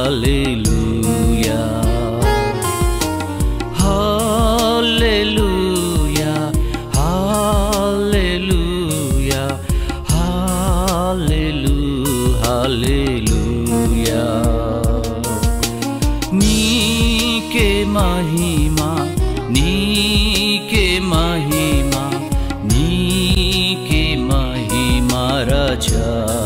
హల్లెలూయా హల్లెలూయా హల్లెలూయా హల్లెలూ హల్లెలూయా నీకే మహిమా నీకే మహిమా నీకే మహిమా రాజా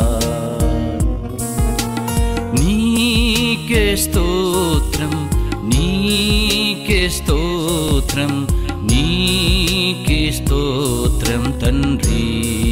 నీకే స్తోత్రం నీకే స్తోత్రం నీకే స్తోత్రం తండ్రి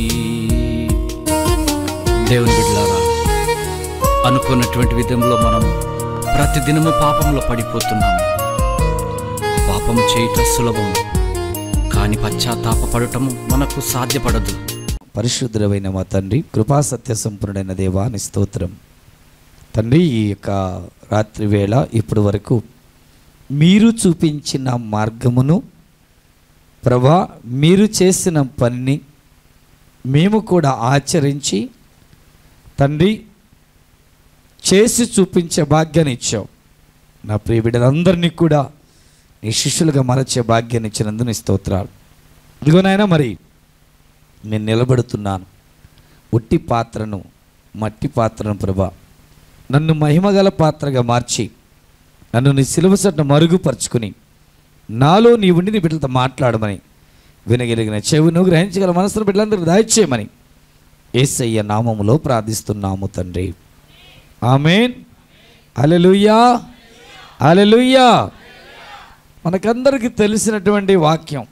దేవుని బిడ్డలారా అనుకున్నటువంటి విధంలో మనం ప్రతిదినము పాపంలో పడిపోతున్నాము పాపం చేయటం సులభం కానీ పశ్చాత్తాపడటము మనకు సాధ్యపడదు పరిశుద్ధుడైన మా తండ్రి కృపా సత్య సంపూర్ణైన దేవాని స్తోత్రం తండ్రి ఈ యొక్క రాత్రి వేళ ఇప్పటి వరకు మీరు చూపించిన మార్గమును ప్రభా మీరు చేసిన పనిని మేము కూడా ఆచరించి తండ్రి చేసి చూపించే భాగ్యాన్ని ఇచ్చావు నా ప్రియ బిడ్డలందరినీ కూడా నీ శిష్యులుగా మరచే భాగ్యాన్ని ఇచ్చినందుకు నీ స్తోత్రాలు ఇదిగోనైనా మరి నేను నిలబడుతున్నాను ఒట్టి పాత్రను మట్టి పాత్రను ప్రభా నన్ను మహిమగల పాత్రగా మార్చి నన్ను నీ సిలువ సట్న మరుగుపరుచుకుని నాలో నీ ఉండి నీ బిడ్డలతో మాట్లాడమని వినగలిగిన చెవును గ్రహించగల మనసును బిడ్డలందరూ దయచేయమని ఏసయ్య నామములో ప్రార్థిస్తున్నాము తండ్రి ఆమెన్ అలెలుయ్యా అలెలుయ్యా మనకందరికీ తెలిసినటువంటి వాక్యం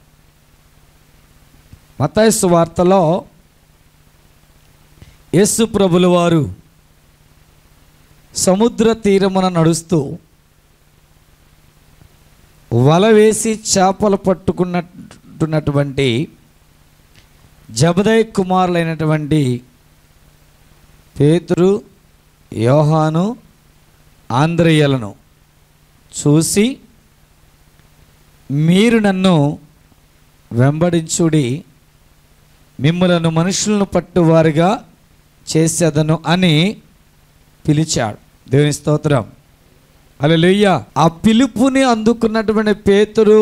మతాయస్సు వార్తలో యేసు ప్రభుల వారు సముద్ర తీరమున నడుస్తూ వల వేసి చేపలు పట్టుకున్నట్టున్నటువంటి జబదయ్ కుమారులైనటువంటి పేతురు యోహాను ఆంధ్రయ్యలను చూసి మీరు నన్ను వెంబడించుడి మిమ్మలను మనుషులను పట్టువారుగా చేసేదను అని పిలిచాడు దేవుని స్తోత్రం అలలుయ్య ఆ పిలుపుని అందుకున్నటువంటి పేతురు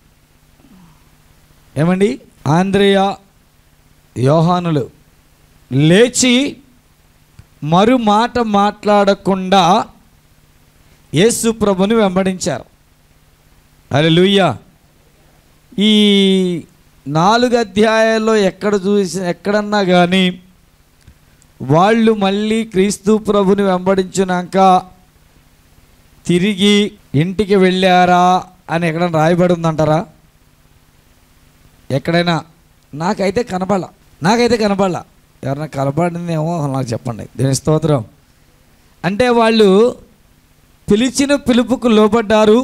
ఏమండి ఆంధ్రేయ యోహానులు లేచి మరు మాట మాట్లాడకుండా యేసు ప్రభుని వెంబడించారు అలలుయ్య ఈ నాలుగు అధ్యాయాల్లో ఎక్కడ చూసి ఎక్కడన్నా కానీ వాళ్ళు మళ్ళీ క్రీస్తు ప్రభుని వెంబడించినాక తిరిగి ఇంటికి వెళ్ళారా అని ఎక్కడైనా రాయబడి ఉందంటారా ఎక్కడైనా నాకైతే కనపడాల నాకైతే కనపడాల ఎవరైనా కనపడిందేమో నాకు చెప్పండి దేని స్తోత్రం అంటే వాళ్ళు పిలిచిన పిలుపుకు లోబడ్డారు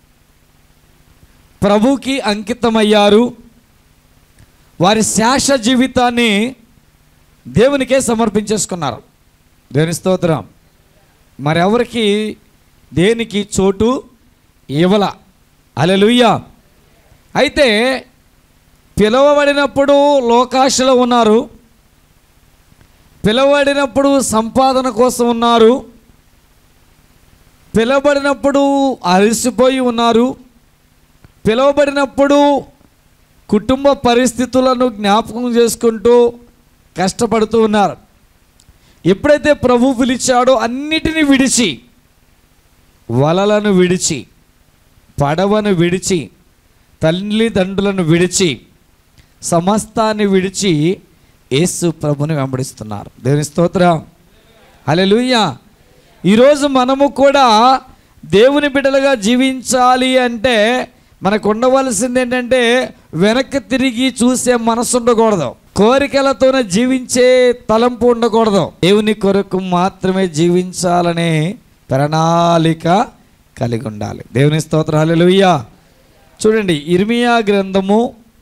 ప్రభుకి అంకితమయ్యారు వారి శాశ్వ జీవితాన్ని దేవునికే సమర్పించేసుకున్నారు దేవుని స్తోత్రం మరెవరికి దేనికి చోటు ఇవ్వల అలెలుయ్య అయితే పిలువబడినప్పుడు లోకాశలో ఉన్నారు పిలువబడినప్పుడు సంపాదన కోసం ఉన్నారు పిలువబడినప్పుడు అలసిపోయి ఉన్నారు పిలువబడినప్పుడు కుటుంబ పరిస్థితులను జ్ఞాపకం చేసుకుంటూ కష్టపడుతూ ఉన్నారు ఎప్పుడైతే ప్రభు పిలిచాడో అన్నిటినీ విడిచి వలలను విడిచి పడవను విడిచి తల్లిదండ్రులను విడిచి సమస్తాన్ని విడిచి యేసు ప్రభుని వెంబడిస్తున్నారు దేవుని స్తోత్రం హల్లెలూయా ఈరోజు మనము కూడా దేవుని బిడ్డలుగా జీవించాలి అంటే మనకు ఉండవలసింది ఏంటంటే వెనక్కి తిరిగి చూసే మనసు ఉండకూడదు కోరికలతోనే జీవించే తలంపు ఉండకూడదు దేవుని కొరకు మాత్రమే జీవించాలనే ప్రణాళిక కలిగి ఉండాలి దేవుని స్తోత్రం హల్లెలూయా చూడండి ఇర్మియా గ్రంథము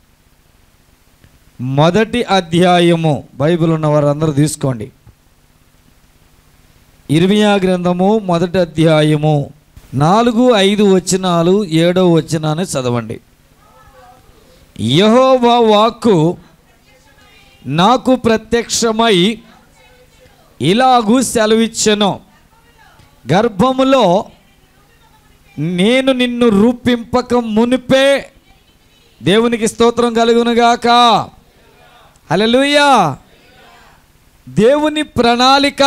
మొదటి అధ్యాయము బైబిల్ ఉన్న వారందరూ తీసుకోండి ఇర్మియా గ్రంథము మొదటి అధ్యాయము నాలుగు ఐదు వచనాలు ఏడో వచనాన్ని చదవండి యహోవా వాక్కు నాకు ప్రత్యక్షమై ఇలాగూ సెలవిచ్చెను గర్భములో నేను నిన్ను రూపింపక మునిపే దేవునికి స్తోత్రం కలుగునుగాక హల్లెలూయా దేవుని ప్రణాళిక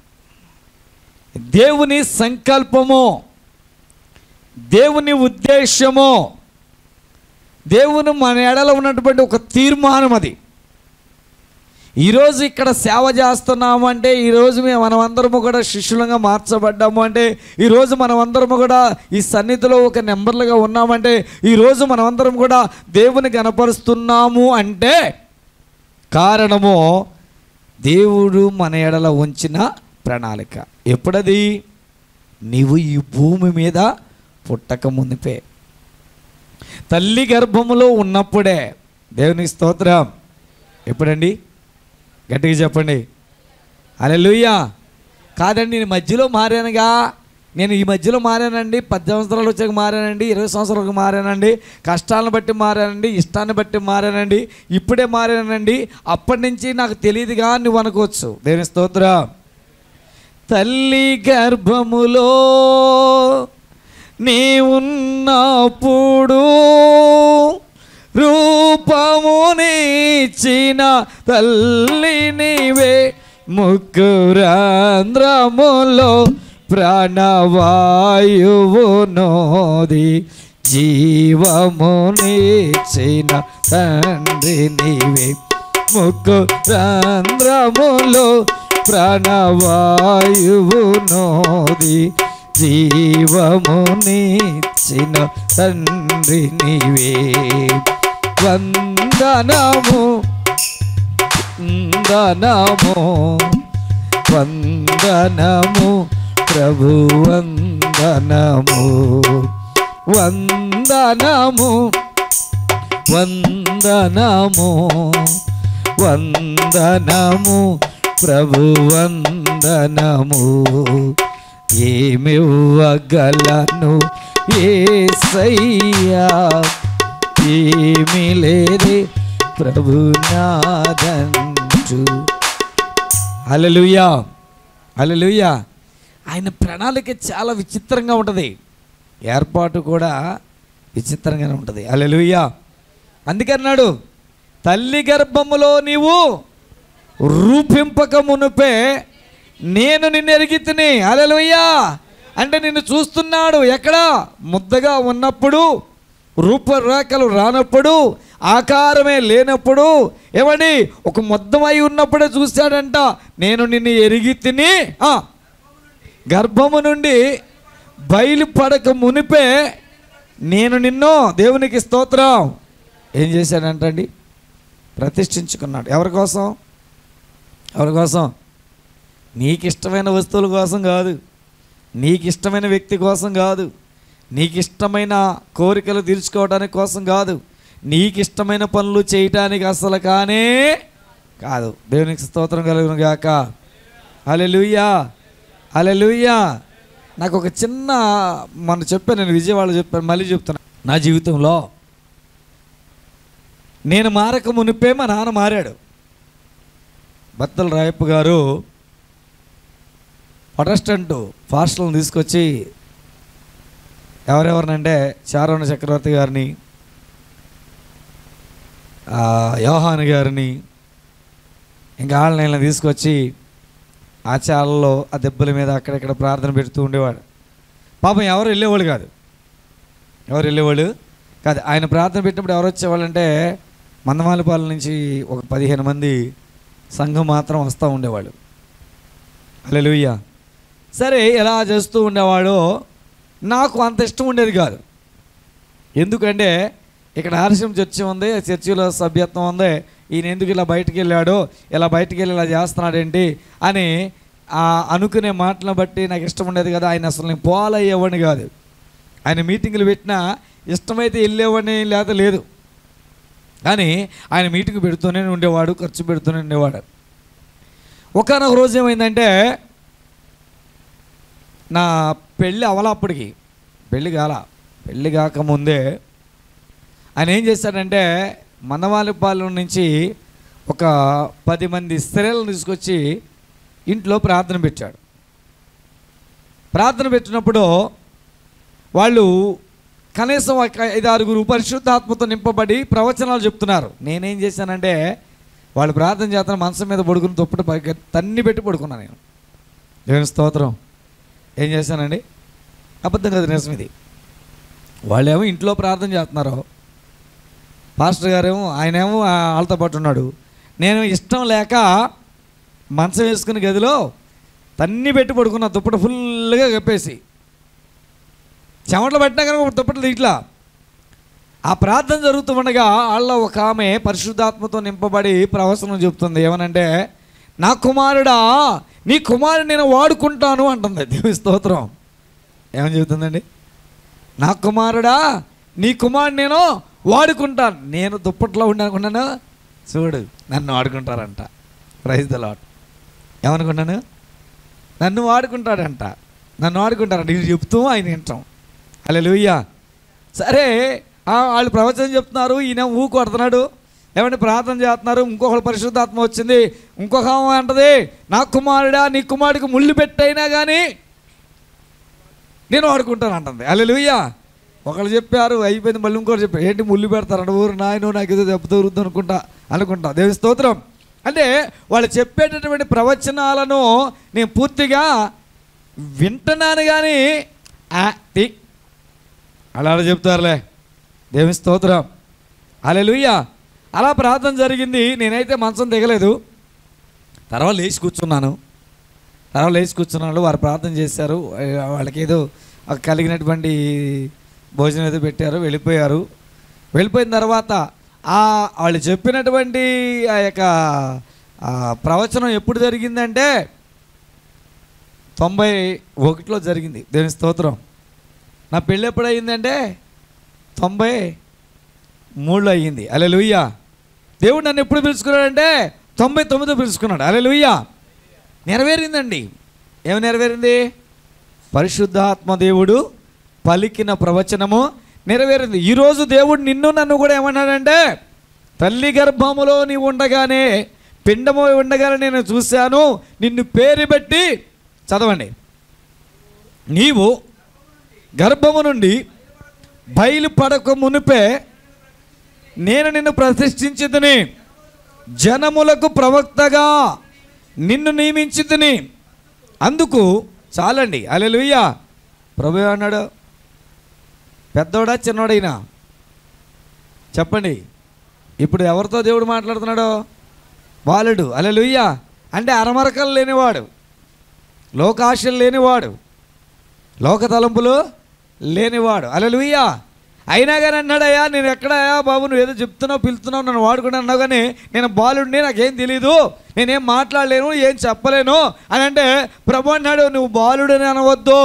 దేవుని సంకల్పము దేవుని ఉద్దేశము దేవుని మన ఎడలో ఉన్నటువంటి ఒక తీర్మానం అది ఈరోజు ఇక్కడ సేవ చేస్తున్నాము అంటే ఈరోజు మేము మనమందరము కూడా శిష్యులుగా మార్చబడ్డాము అంటే ఈరోజు మనమందరము కూడా ఈ సన్నిధిలో ఒక నెంబర్లుగా ఉన్నామంటే ఈరోజు మనమందరం కూడా దేవుని గనపరుస్తున్నాము అంటే కారణము దేవుడు మన ఎడల ఉంచిన ప్రణాళిక ఎప్పుడది నీవు ఈ భూమి మీద పుట్టక మునిపే తల్లి గర్భములో ఉన్నప్పుడే దేవునికి స్తోత్రం ఎప్పుడండి గట్టిగా చెప్పండి అరే కాదండి నేను మధ్యలో మారానుగా నేను ఈ మధ్యలో మారానండి పది సంవత్సరాలు వచ్చాక మారానండి ఇరవై సంవత్సరాలకు మారానండి కష్టాలను బట్టి మారానండి ఇష్టాన్ని బట్టి మారానండి ఇప్పుడే మారానండి అప్పటి నుంచి నాకు తెలియదుగా నువ్వు అనుకోవచ్చు దేవుని స్తోత్రం తల్లి గర్భములో నీ ఉన్నప్పుడు రూపమునిచ్చిన తల్లి నీవే ముక్కురంధ్రములో ప్రాణవాయువు నోది జీవమునిచ్చిన తండ్రి నీవే ముక్కు రంధ్రములో ప్రాణవాయువు నోది జీవమునిచ్చిన తండ్రి నీవే వందనము వందనము వందనము ప్రభు వందనము వందనము వందనము వందనము ప్రభు వందనము ఏమివ్వగలను ఏసయ్యా ఏమి లేదే ప్రభు నాదంచు హల్లెలూయా హల్లెలూయా ఆయన ప్రణాళిక చాలా విచిత్రంగా ఉంటుంది ఏర్పాటు కూడా విచిత్రంగానే ఉంటుంది హల్లెలూయా అందుకన్నాడు తల్లి గర్భములో నీవు రూపింపక మునుపే నేను నిన్ను ఎరిగితిని అలలుయ్యా అంటే నిన్ను చూస్తున్నాడు ఎక్కడ ముద్దగా ఉన్నప్పుడు రూపరేఖలు రానప్పుడు ఆకారమే లేనప్పుడు ఏమండి ఒక ముద్దమై ఉన్నప్పుడే చూశాడంట నేను నిన్ను ఎరిగి తిని ఆ, గర్భము నుండి బయలుపడక మునిపే నేను నిన్ను దేవునికి స్తోత్రం ఏం చేశాడంటండి ప్రతిష్ఠించుకున్నాడు ఎవరి కోసం ఎవరి కోసం నీకు ఇష్టమైన వస్తువుల కోసం కాదు నీకు ఇష్టమైన వ్యక్తి కోసం కాదు నీకు ఇష్టమైన కోరికలు తీర్చుకోవడానికి కోసం కాదు నీకు ఇష్టమైన పనులు చేయటానికి అసలు కానే కాదు దేవునికి స్తోత్రం కలుగును గాక అలెలుయ్యా అలెలుయ్యా నాకు ఒక చిన్న మొన్న చెప్పాను నేను విజయవాడ చెప్పాను మళ్ళీ చెప్తున్నా నా జీవితంలో నేను మారక మునిపే మా నాన్న మారాడు బత్తల రాయప్ప గారు ప్రొటెస్టెంట్ పాస్టర్లను తీసుకొచ్చి ఎవరెవరినంటే చారణ చక్రవర్తి గారిని ఆ, యోహాను గారిని ఇంకా వాళ్ళని తీసుకొచ్చి ఆ చాలలో ఆ దెబ్బల మీద అక్కడక్కడ ప్రార్థన పెడుతూ ఉండేవాడు పాపం ఎవరు వెళ్ళేవాళ్ళు కాదు ఎవరు వెళ్ళేవాళ్ళు కాదు ఆయన ప్రార్థన పెట్టినప్పుడు ఎవరు వచ్చేవాళ్ళంటే మందమాలపాలెం నుంచి ఒక పదిహేను మంది సంఘం మాత్రం వస్తూ ఉండేవాళ్ళు అల్లెలుయ్య సరే ఎలా చేస్తూ ఉండేవాడో నాకు అంత ఇష్టం ఉండేది కాదు ఎందుకంటే ఇక్కడ ఆర్షం చర్చి ఉంది ఆ చర్చిలో సభ్యత్వం ఉంది ఈయన ఎందుకు ఇలా బయటికి వెళ్ళాడో ఇలా బయటికి వెళ్ళి ఇలా చేస్తున్నాడేంటి అని ఆ అనుకునే మాటలను బట్టి నాకు ఇష్టం ఉండేది కదా ఆయన అసలు నేను పోవాలయ్యేవాడిని కాదు ఆయన మీటింగులు పెట్టినా ఇష్టమైతే వెళ్ళేవాడిని లేదా లేదు కానీ ఆయన మీటింగ్ పెడుతూనే ఉండేవాడు ఖర్చు పెడుతూనే ఉండేవాడు ఒకనొక రోజు ఏమైందంటే నా పెళ్ళి అవలప్పటికి పెళ్ళి కాల పెళ్ళి కాకముందే ఆయన ఏం చేశాడంటే మందవాలిపాలెం నుంచి ఒక పది మంది స్త్రీలను తీసుకొచ్చి ఇంట్లో ప్రార్థన పెట్టాడు ప్రార్థన పెట్టినప్పుడు వాళ్ళు కనీసం ఒక ఐదు ఆరుగురు పరిశుద్ధాత్మతో నింపబడి ప్రవచనాలు చెప్తున్నారు నేనేం చేశానంటే వాళ్ళు ప్రార్థన చేస్తాను మనసు మీద పడుకుని దుప్పటి పైకి తన్ని పెట్టి పడుకున్నాను నేను దేవుని స్తోత్రం ఏం చేశానండి అబద్ధం కదా నిజం ఇది వాళ్ళేమో ఇంట్లో ప్రార్థన చేస్తున్నారు పాస్టర్ గారేమో ఆయనేమో ఆ వాళ్ళతో పాటు ఉన్నాడు నేను ఇష్టం లేక మంచం వేసుకుని గదిలో తన్ని పెట్టి పడుకున్న దుప్పటి ఫుల్గా కప్పేసి చెమటలు పట్టినా కనుక దుప్పట్లు ఇట్లా ఆ ప్రార్థన జరుగుతూ ఉండగా వాళ్ళ ఒక ఆమె పరిశుద్ధాత్మతో నింపబడి ప్రవచనం చెప్తుంది ఏమనంటే నా కుమారుడా నీ కుమారుడు నేను వాడుకుంటాను అంటుంది దేవి స్తోత్రం ఏమని చెబుతుందండి నా కుమారుడా నీ కుమారుడు నేను వాడుకుంటాను నేను దుప్పట్లో ఉండనుకున్నాను చూడు నన్ను వాడుకుంటారంట ప్రైజ్ ద లాట్ ఏమనుకున్నాను నన్ను వాడుకుంటాడంట నన్ను వాడుకుంటారంట ఇది చెప్తూ ఆయన వింటాం అలా లూయ్యా సరే ఆ, వాళ్ళు ప్రవచనం చెప్తున్నారు ఈయన ఊ కొడుతున్నాడు ఏమంటే ప్రార్థన చేస్తున్నారు ఇంకొకరు పరిశుద్ధాత్మ వచ్చింది ఇంకొక ఆమె అంటది నా కుమారుడా నీ కుమారుడికి ముళ్ళు పెట్టైనా కానీ నేను వాడుకుంటాను అంటుంది అల్లెలుయ్యా ఒకళ్ళు చెప్పారు అయిపోయింది మళ్ళీ ఇంకోటి చెప్పారు ఏంటి ముళ్ళు పెడతారంట ఊరు నాయన నాకు ఏదో దెబ్బ దొరుకుతుంది అనుకుంటా అనుకుంటా దేవి స్తోత్రం అంటే వాళ్ళు చెప్పేటటువంటి ప్రవచనాలను నేను పూర్తిగా వింటున్నాను కానీ ఆ, తి అలా అలా చెప్తారులే దేవుని స్తోత్రం అలెలుయ్యా అలా ప్రార్థన జరిగింది నేనైతే మంచం దిగలేదు తర్వాత లేచి కూర్చున్నాను తర్వాత లేచి కూర్చున్నాడు వారు ప్రార్థన చేశారు ఆ, వాళ్ళకి ఏదో ఆ కలిగినటువంటి భోజనం ఏదో పెట్టారు వెళ్ళిపోయారు వెళ్ళిపోయిన తర్వాత ఆ వాళ్ళు చెప్పినటువంటి ఆ యొక్క ఆ, ప్రవచనం ఎప్పుడు జరిగిందంటే తొంభై ఒకటిలో జరిగింది దేవుని స్తోత్రం నా పెళ్ళి ఎప్పుడు అయ్యిందంటే తొంభై మూడులో అయ్యింది అలే లుయ్యా దేవుడు నన్ను ఎప్పుడు పిలుచుకున్నాడంటే తొంభై తొమ్మిదిలో పిలుచుకున్నాడు అలే లుయ్యా నెరవేరిందండి ఏమి నెరవేరింది పరిశుద్ధాత్మ దేవుడు పలికిన ప్రవచనము నెరవేరింది ఈరోజు దేవుడు నిన్ను నన్ను కూడా ఏమన్నాడంటే తల్లి గర్భములో నీవు ఉండగానే పిండము ఉండగానే నేను చూశాను నిన్ను పేరు పెట్టి చదవండి నీవు గర్భము నుండి బయలుపడక మునిపే నేను నిన్ను ప్రతిష్ఠించితిని జనములకు ప్రవక్తగా నిన్ను నియమించితిని అందుకు చాలండి అలెలుయ్యా ప్రభు అన్నాడు పెద్దోడా చిన్నోడైనా చెప్పండి ఇప్పుడు ఎవరితో దేవుడు మాట్లాడుతున్నాడు బాలుడు అలెలుయ్యా అంటే అరమరకలు లేనివాడు లోకాశలు లేనివాడు లోక తలంపులు లేనివాడు అలెలుయ్యా అయినా కానీ అన్నాడయ్యా నేను ఎక్కడయ్యా బాబు నువ్వు ఏదో చెప్తున్నావు పిలుస్తున్నావు నన్ను వాడుకుని అన్నావు కానీ నేను బాలుడిని నాకేం తెలీదు నేనేం మాట్లాడలేను ఏం చెప్పలేను అని అంటే ప్రభు అన్నాడు నువ్వు బాలుడని అనవద్దు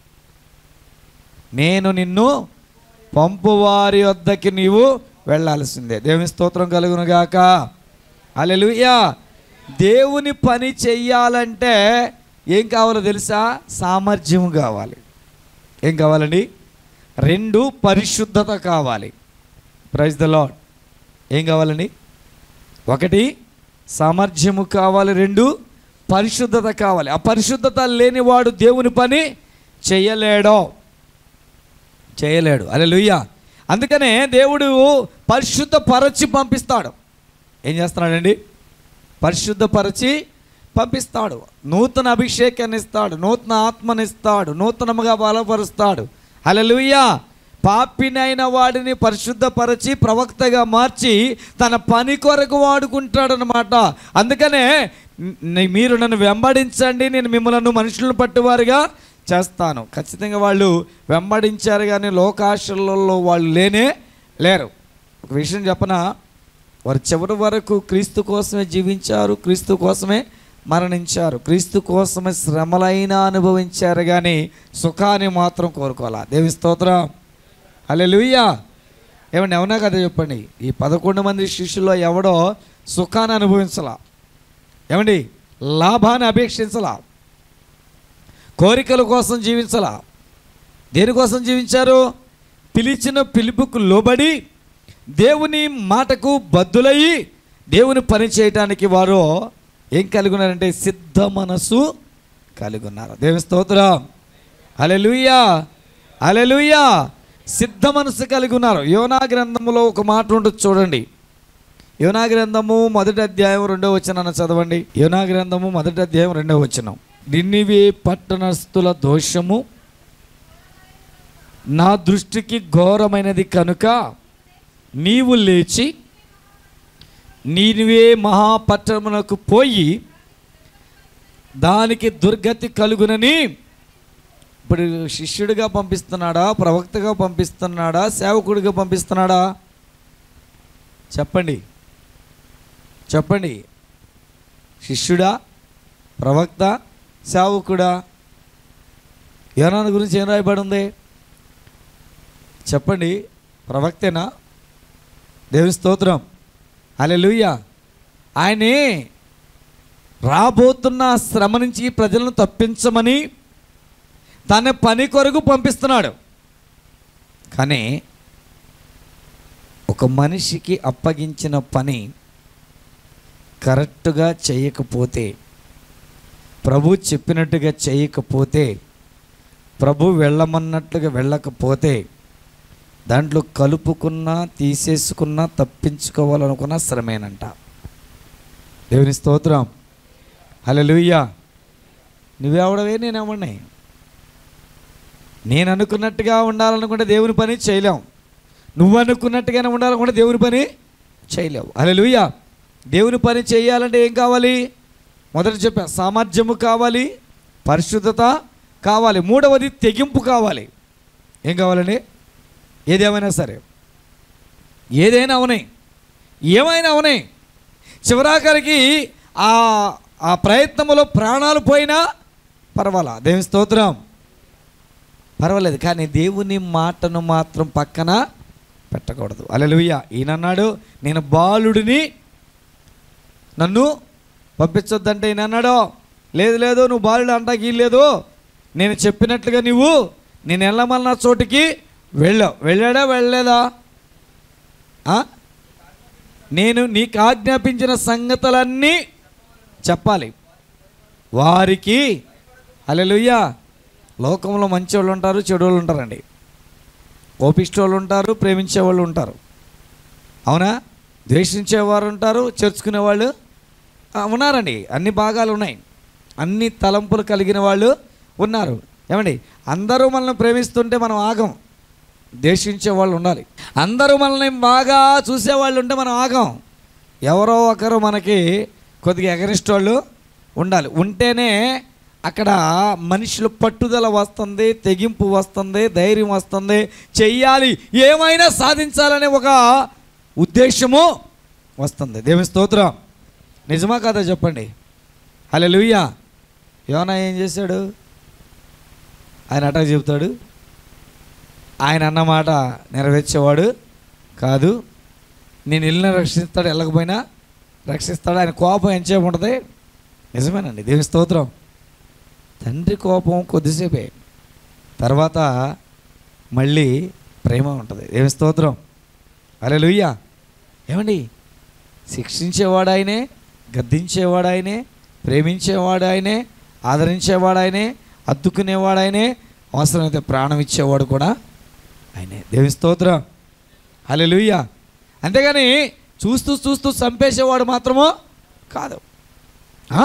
నేను నిన్ను పంపువారి వద్దకి నీవు వెళ్ళాల్సిందే దేవుని స్తోత్రం కలుగును గాక అలెలుయ్యా దేవుని పని చెయ్యాలంటే ఏం కావాలో తెలుసా సామర్థ్యం కావాలి ఏం కావాలండి రెండు పరిశుద్ధత కావాలి ప్రైజ్ ద లాడ్ ఏం కావాలండి ఒకటి సామర్థ్యము కావాలి రెండు పరిశుద్ధత కావాలి ఆ పరిశుద్ధత లేనివాడు దేవుని పని చేయలేడో చేయలేడు అరే లుయ్య అందుకనే దేవుడు పరిశుద్ధపరచి పంపిస్తాడు ఏం చేస్తున్నాడండి పరిశుద్ధపరచి పంపిస్తాడు నూతన అభిషేకాన్ని ఇస్తాడు నూతన ఆత్మనిస్తాడు నూతనముగా బలపరుస్తాడు హల్లెలూయా పాపినైన వాడిని పరిశుద్ధపరచి ప్రవక్తగా మార్చి తన పని కొరకు వాడుకుంటాడనమాట అందుకనే ని- మీరు నన్ను వెంబడించండి నేను మిమ్మల్ని మనుషులను పట్టువారుగా చేస్తాను ఖచ్చితంగా వాళ్ళు వెంబడించారు కానీ లోకాశలలో వాళ్ళు లేనే లేరు ఒక విషయం చెప్పనా వారు చివరి వరకు క్రీస్తు కోసమే జీవించారు క్రీస్తు కోసమే మరణించారు క్రీస్తు కోసమే శ్రమలైనా అనుభవించారు కానీ సుఖాన్ని మాత్రం కోరుకోవాలా దేవి స్తోత్రం అలే లూయ్యా ఏమండి అవునా కదా చెప్పండి ఈ పదకొండు మంది శిష్యుల్లో ఎవడో సుఖాన్ని అనుభవించలా ఏమండి లాభాన్ని అపేక్షించలా కోరికల కోసం జీవించలా దేనికోసం జీవించారు పిలిచిన పిలుపుకు లోబడి దేవుని మాటకు బద్దులయ్యి దేవుని పని చేయటానికి వారు ఏం కలిగి ఉన్నారంటే సిద్ధ మనసు కలిగి ఉన్నారు దేవుని స్తోత్రం అలెలుయ్యా అలెలుయ్యా సిద్ధ మనసు కలిగి ఉన్నారు యోనా గ్రంథములో ఒక మాట ఉంటుంది చూడండి యోనా గ్రంథము మొదటి అధ్యాయం రెండో వచనాన్ని చదవండి యోనా గ్రంథము మొదటి అధ్యాయం రెండో వచనం నిన్నివే పట్టణస్థుల దోషము నా దృష్టికి ఘోరమైనది కనుక నీవు లేచి నీవే మహాపట్టణమునకు పోయి దానికి దుర్గతి కలుగునని ఇప్పుడు శిష్యుడిగా పంపిస్తున్నాడా ప్రవక్తగా పంపిస్తున్నాడా సేవకుడిగా పంపిస్తున్నాడా చెప్పండి చెప్పండి శిష్యుడా ప్రవక్త సేవకుడా యోనాను గురించి ఏం రాయబడి ఉంది చెప్పండి ప్రవక్తేనా దేవుని స్తోత్రం అలెలుయ్య ఆయనే రాబోతున్న శ్రమ నుంచి ప్రజలను తప్పించమని తన పని కొరకు పంపిస్తున్నాడు కానీ ఒక మనిషికి అప్పగించిన పని కరెక్ట్గా చేయకపోతే ప్రభు చెప్పినట్టుగా చేయకపోతే ప్రభు వెళ్ళమన్నట్లుగా వెళ్ళకపోతే దాంట్లో కలుపుకున్నా తీసేసుకున్నా తప్పించుకోవాలనుకున్న శ్రమేనంట దేవుని స్తోత్రం హల్లెలూయా నువ్వెవడవే నేనెవడిని నేను అనుకున్నట్టుగా ఉండాలనుకుంటే దేవుని పని చేయలేం నువ్వు అనుకున్నట్టుగానే ఉండాలనుకుంటే దేవుని పని చేయలేవు హల్లెలూయా దేవుని పని చేయాలంటే ఏం కావాలి మొదట చెప్పా సామర్థ్యము కావాలి పరిశుద్ధత కావాలి మూడవది తెగింపు కావాలి ఏం కావాలండి ఏదేమైనా సరే ఏదైనా అవనాయి ఏమైనా అవనాయి చివరాఖరికి ఆ ఆ ప్రయత్నంలో ప్రాణాలు పోయినా పర్వాలా దేవుని స్తోత్రం పర్వాలేదు కానీ దేవుని మాటను మాత్రం పక్కన పెట్టకూడదు అలెలుయ్య ఈయనన్నాడు నేను బాలుడిని నన్ను పంపించొద్దంటే ఈయన అన్నాడు లేదు లేదు నువ్వు బాలుడు అంటాకి లేదు నేను చెప్పినట్లుగా నువ్వు నేను వెళ్ళమన్న చోటికి వెళ్ళావు వెళ్ళాడా వెళ్ళలేదా ఆ? నేను నీకు ఆజ్ఞాపించిన సంగతులన్నీ చెప్పాలి వారికి అలెలుయ్యా లోకంలో మంచి వాళ్ళు ఉంటారు చెడు వాళ్ళు ఉంటారండి కోపిష్టి వాళ్ళు ఉంటారు ప్రేమించే వాళ్ళు ఉంటారు అవునా ద్వేషించేవారు ఉంటారు చేర్చుకునే వాళ్ళు ఆ, ఉన్నారండి అన్ని భాగాలు ఉన్నాయి అన్ని తలంపులు కలిగిన వాళ్ళు ఉన్నారు ఏమండి అందరూ మనల్ని ప్రేమిస్తుంటే మనం ఆగం ద్వేషించే వాళ్ళు ఉండాలి అందరూ మనల్ని బాగా చూసేవాళ్ళు ఉంటే మనం ఆగం ఎవరో ఒకరు మనకి కొద్దిగా ఎగరిస్ట్ వాళ్ళు ఉండాలి ఉంటేనే అక్కడ మనుషులు పట్టుదల వస్తుంది తెగింపు వస్తుంది ధైర్యం వస్తుంది చెయ్యాలి ఏమైనా సాధించాలనే ఒక ఉద్దేశము వస్తుంది దేవుని స్తోత్రం నిజమా కదా చెప్పండి హలో లూయ్యా యోనా ఏం చేశాడు ఆయన అటా చెబుతాడు ఆయన అన్నమాట నెరవేర్చేవాడు కాదు నేను ఇల్లుని రక్షిస్తాడు వెళ్ళకపోయినా రక్షిస్తాడు ఆయన కోపం ఎంతసేపు ఉంటుంది నిజమేనండి దేవుని స్తోత్రం తండ్రి కోపం కొద్దిసేపే తర్వాత మళ్ళీ ప్రేమ ఉంటుంది దేవుని స్తోత్రం అరే లుయ్యా ఏమండి శిక్షించేవాడు ఆయనే గద్దించేవాడు ఆయనే ప్రేమించేవాడు ఆయనే ఆదరించేవాడు ఆయనే అద్దుకునేవాడు ఆయనే అవసరమైతే ప్రాణం ఇచ్చేవాడు కూడా ఆయనే దేవి స్తోత్రం హల్లెలూయా అంతేగాని చూస్తూ చూస్తూ చంపేసేవాడు మాత్రమో కాదు ఆ.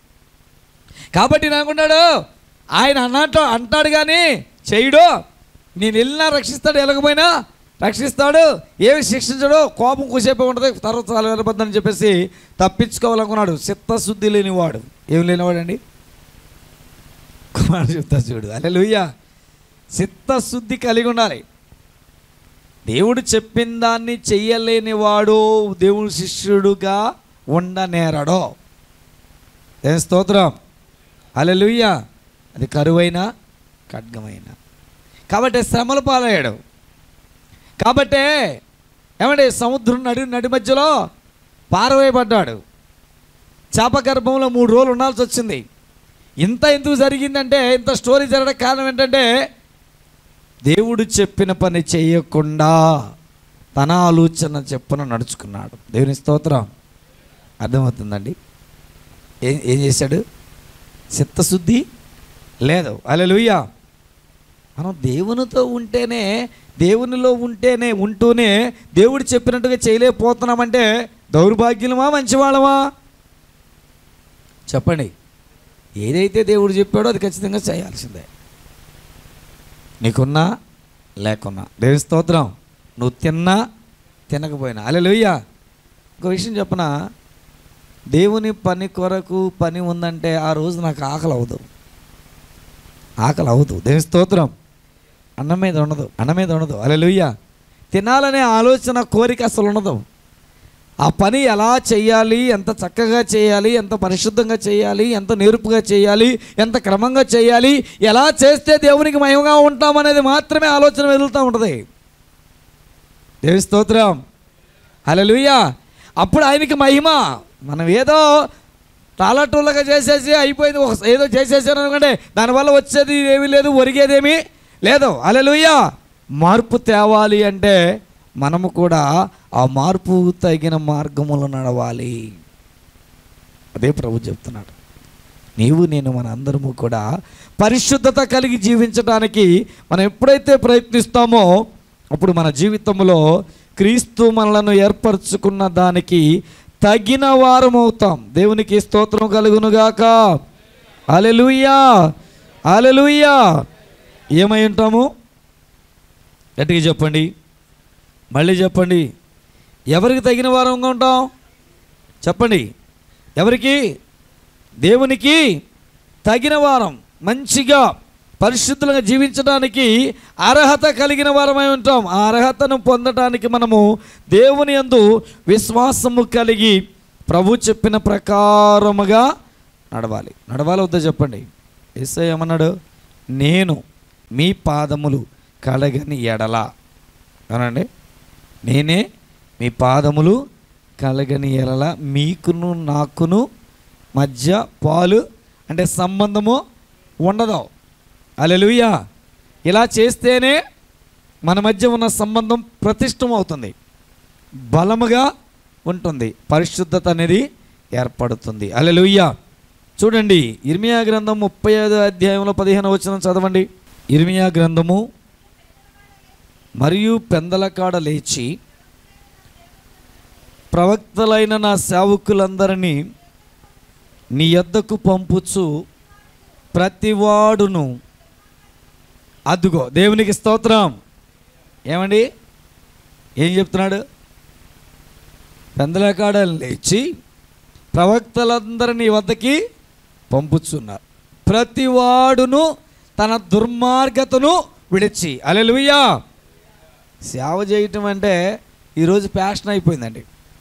కాబట్టి నాకున్నాడు ఆయన అన్నట్లు అంటాడు కానీ చేయడు నేను వెళ్ళినా రక్షిస్తాడు వెళ్ళకపోయినా రక్షిస్తాడు ఏమి శిక్షించడు కోపం కుసేపే ఉంటుంది తర్వాత చాలా వెళ్ళబద్దని చెప్పేసి తప్పించుకోవాలనుకున్నాడు చిత్తశుద్ధి లేనివాడు ఏం లేనివాడండి కుమారుడు చెప్తా చూడు అలే లూయ్యా చిత్తశుద్ధి కలిగి ఉండాలి దేవుడు చెప్పిన దాన్ని చెయ్యలేని వాడు దేవుడు శిష్యుడుగా ఉండనేరడో ఏం స్తోత్రం అలెలుయ్య అది కరువైన ఖడ్గమైన కాబట్టి శ్రమల పాలయ్యాడు కాబట్టే ఏమంటే సముద్రం నడి నడి మధ్యలో పారవేయబడ్డాడు చేప గర్భంలో మూడు రోజులు ఉండాల్సి వచ్చింది ఇంత ఎందుకు జరిగిందంటే ఇంత స్టోరీ జరగడానికి కారణం ఏంటంటే దేవుడు చెప్పిన పని చేయకుండా తన ఆలోచన చెప్పున నడుచుకున్నాడు దేవుని స్తోత్రం అర్థమవుతుందండి ఏం ఏం చేశాడు చిత్తశుద్ధి లేదు అలెలుయ్య మనం దేవునితో ఉంటేనే దేవునిలో ఉంటేనే ఉంటూనే దేవుడు చెప్పినట్టుగా చేయలేకపోతున్నామంటే దౌర్భాగ్యులమా మంచివాళ్ళమా చెప్పండి ఏదైతే దేవుడు చెప్పాడో అది ఖచ్చితంగా చేయాల్సిందే నీకున్నా లేకున్నా దేవి స్తోత్రం నువ్వు తిన్నా తినకపోయినా అలెలుయ్యా ఒక విషయం చెప్పన దేవుని పని కొరకు పని ఉందంటే ఆ రోజు నాకు ఆకలి అవ్వదు ఆకలి అవ్వదు దేవి స్తోత్రం అన్నం మీద ఉండదు అన్నం మీద ఉండదు అలెలుయ్యా తినాలనే ఆలోచన కోరిక అసలు ఉండదు ఆ పని ఎలా చేయాలి ఎంత చక్కగా చేయాలి ఎంత పరిశుద్ధంగా చేయాలి ఎంత నేర్పుగా చేయాలి ఎంత క్రమంగా చేయాలి ఎలా చేస్తే దేవునికి మహిమగా ఉంటామనేది మాత్రమే ఆలోచన వెదులుతూ ఉంటుంది దేవి స్తోత్రం హల్లెలూయా అప్పుడు ఆయనకి మహిమ మనం ఏదో టాలటూళ్ళగా చేసేసి అయిపోయింది ఒక ఏదో చేసేసాను అనుకోండి దానివల్ల వచ్చేది ఏమీ లేదు ఒరిగేదేమీ లేదు హల్లెలూయా మార్పు తేవాలి అంటే మనము కూడా ఆ మార్పు తగిన మార్గములో నడవాలి అదే ప్రభు చెప్తున్నాడు నీవు నేను మన అందరము కూడా పరిశుద్ధత కలిగి జీవించడానికి మనం ఎప్పుడైతే ప్రయత్నిస్తామో అప్పుడు మన జీవితంలో క్రీస్తు మనలను ఏర్పరచుకున్న దానికి తగిన వారం అవుతాం దేవునికి స్తోత్రం కలుగునుగాక అలెలుయ్యా అలెలుయ్యా ఏమై ఉంటాము గట్టిగా చెప్పండి మళ్ళీ చెప్పండి ఎవరికి తగిన వారంగా ఉంటాం చెప్పండి ఎవరికి దేవునికి తగిన వారం మంచిగా పరిశుద్ధులుగా జీవించడానికి అర్హత కలిగిన వారమై ఉంటాం ఆ అర్హతను పొందడానికి మనము దేవుని యందు విశ్వాసము కలిగి ప్రభు చెప్పిన ప్రకారముగా నడవాలి నడవాలి వద్దా చెప్పండి ఏసై ఏమన్నాడు నేను మీ పాదములు కలగని ఎడల అవునండి నేనే మీ పాదములు కలగని ఎడల మీకును నాకును మధ్య పాలు అంటే సంబంధము ఉండదు అలెలుయ్యా ఇలా చేస్తేనే మన మధ్య ఉన్న సంబంధం ప్రతిష్టం అవుతుంది బలముగా ఉంటుంది పరిశుద్ధత అనేది ఏర్పడుతుంది అలెలుయ్యా చూడండి ఇర్మియా గ్రంథం ముప్పై ఐదు అధ్యాయంలో పదిహేను వచ్చిన చదవండి ఇర్మియా గ్రంథము మరియు పెందలకాడ లేచి ప్రవక్తలైన నా సేవకులందరినీ నీ యొద్దకు పంపుచు ప్రతివాడును అదుగో దేవునికి స్తోత్రం ఏమండి ఏం చెప్తున్నాడు పెందలకాడ లేచి ప్రవక్తలందరినీ వద్దకి పంపుచున్నారు ప్రతివాడును తన దుర్మార్గతను విడిచి అలెలుయ్యా సేవ చేయటం అంటే ఈరోజు ప్యాషన్ అయిపోయిందండి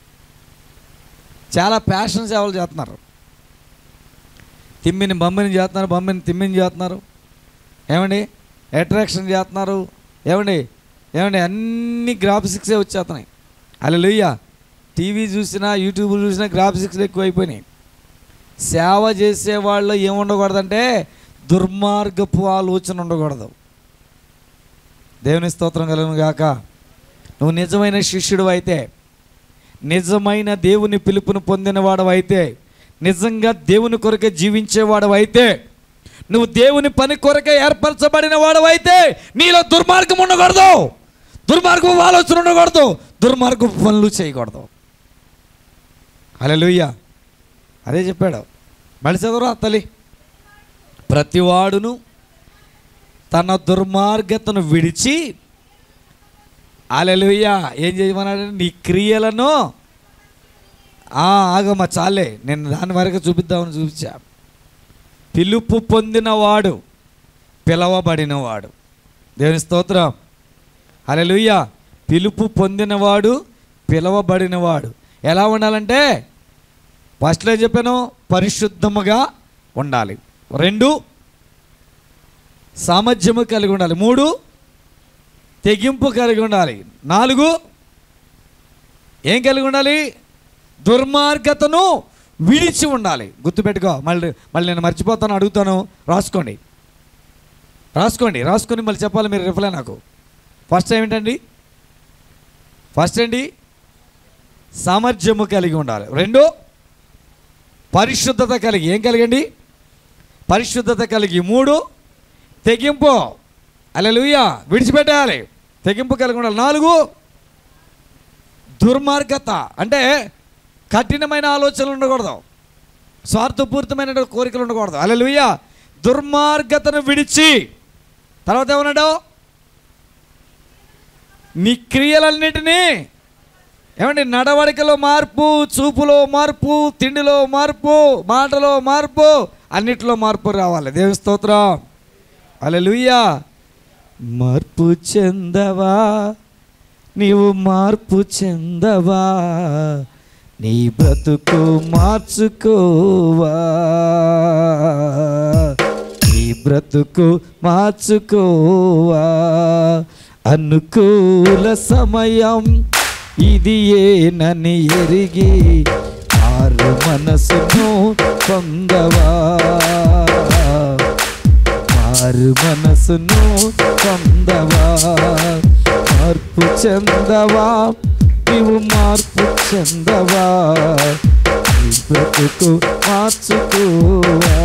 చాలా ప్యాషన్ సేవలు చేస్తున్నారు తిమ్మిని బొమ్మిని చేస్తున్నారు బొమ్మిని తిమ్మిని చేస్తున్నారు ఏమండి అట్రాక్షన్ చేస్తున్నారు ఏమండి ఏమండి అన్ని గ్రాఫిక్సే వచ్చేస్తున్నాయి అలా లుయ్య టీవీ చూసినా యూట్యూబ్ చూసినా గ్రాఫిక్స్లు ఎక్కువైపోయినాయి సేవ చేసే వాళ్ళు ఏముండకూడదంటే దుర్మార్గపు ఆలోచన ఉండకూడదు దేవుని స్తోత్రం కలుగును గాక నువ్వు నిజమైన శిష్యుడు అయితే నిజమైన దేవుని పిలుపును పొందినవాడు అయితే నిజంగా దేవుని కొరకే జీవించేవాడు అయితే నువ్వు దేవుని పని కొరకే ఏర్పరచబడిన వాడవైతే నీలో దుర్మార్గం ఉండకూడదు దుర్మార్గం ఆలోచన ఉండకూడదు దుర్మార్గం పనులు చేయకూడదు అలెలుయ్య అదే చెప్పాడు మళ్ళీ చదువురా తల్లి ప్రతివాడును తన దుర్మార్గతను విడిచి అలెలుయ్య ఏం చేయమన్నాడు నీ క్రియలను ఆ, ఆగమ్మా చాలే నేను దాని వరకు చూపిద్దామని చూపించా పిలుపు పొందినవాడు పిలవబడినవాడు దేవుని స్తోత్రం హల్లెలూయ పిలుపు పొందినవాడు పిలవబడినవాడు ఎలా ఉండాలంటే ఫస్ట్లో ఏం చెప్పాను పరిశుద్ధముగా ఉండాలి రెండు సామర్థ్యము కలిగి ఉండాలి మూడు తెగింపు కలిగి ఉండాలి నాలుగు ఏం కలిగి ఉండాలి దుర్మార్గతను విడిచి ఉండాలి గుర్తుపెట్టుకో మళ్ళీ మళ్ళీ నేను మర్చిపోతాను అడుగుతాను రాసుకోండి రాసుకోండి రాసుకొని మళ్ళీ చెప్పాలి మీరు రిప్లై నాకు ఫస్ట్ ఏమిటండి ఫస్ట్ ఏంటి సామర్థ్యము కలిగి ఉండాలి రెండు పరిశుద్ధత కలిగి ఏం కలిగండి పరిశుద్ధత కలిగి మూడు తెగింపు అలెలుయ్య విడిచిపెట్టాలి తెగింపు కలిగి ఉండాలి నాలుగు దుర్మార్గత అంటే కఠినమైన ఆలోచనలు ఉండకూడదు స్వార్థపూరితమైన కోరికలు ఉండకూడదు అలెలుయ్య దుర్మార్గతను విడిచి తర్వాత ఏమన్నాడు నీ క్రియలన్నిటినీ ఏమండి నడవడికలో మార్పు చూపులో మార్పు తిండిలో మార్పు మాటలో మార్పు అన్నిటిలో మార్పు రావాలి దేవి స్తోత్రం అలెలుయ్యా మార్పు చెందవా నీవు మార్పు చెందవా నీ బ్రతుకు మార్చుకోవా నీ బ్రతుకు మార్చుకోవా అనుకూల సమయం ఇది ఏనని ఎరిగి మారు మనసును పొందవా మారు మనసును పొందవా మార్పు చెందవా నీవు మార్పు చెందవా నీ బ్రతుకు మార్చుకోవా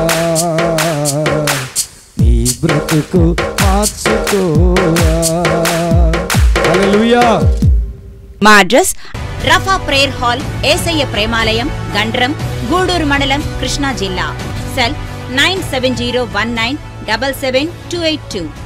నీ బ్రతుకు మార్చుకోవా హల్లెలూయా మా address Rapha prayer hall Yesayya ప్రేమాలయం గండ్రం గూడూరు మండలం కృష్ణా జిల్లా cell nine seven zero one nine double seven two eight two